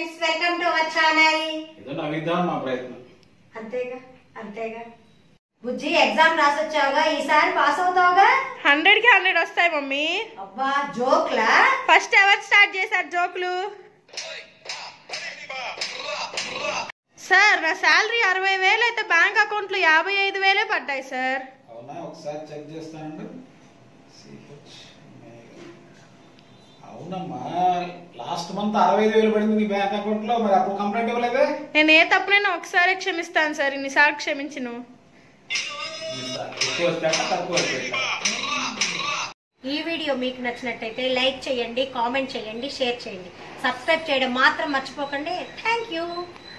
friends welcome to our channel ఏదో నవ్విద్దాం మా ప్రయత్నం అంతేగా అంతేగా బుజ్జి ఎగ్జామ్ రాసొచ్చావుగా ఈసారి పాస్ అవుతావుగా హండ్రెడ్ కి హండ్రెడ్ వస్తాయి మమ్మీ అబ్బా జోక్లా ఫస్ట్ ఎవరు స్టార్ట్ చేశారు జోకులు సార్ నా శాలరీ అరవై వేలు అయితే బ్యాంక్ అకౌంట్ లో యాభై ఐదు వేలే పడ్డాయి సార్ అవునా ఒకసారి చెక్ చేస్తానండి CH అవునమ్మా లాస్ట్ మంత్ అరవై ఐదు వేలు పడింది నీ బ్యాంక్ అకౌంట్ లో మరి అప్పుడు కంప్లైంట్ ఇవ్వలేదే నేను ఏ తప్పునైనా ఒకసారి క్షమిస్తాను సార్ ఇన్నిసార్లు క్షమించను ఎక్కువ వస్తాక తక్కువ వస్తాక ఈ వీడియో మీకు నచ్చినట్టయితే లైక్ చేయండి కామెంట్ చేయండి షేర్ చేయండి సబ్స్క్రైబ్ చేయడం మాత్రం మర్చిపోకండి థ్యాంక్ యూ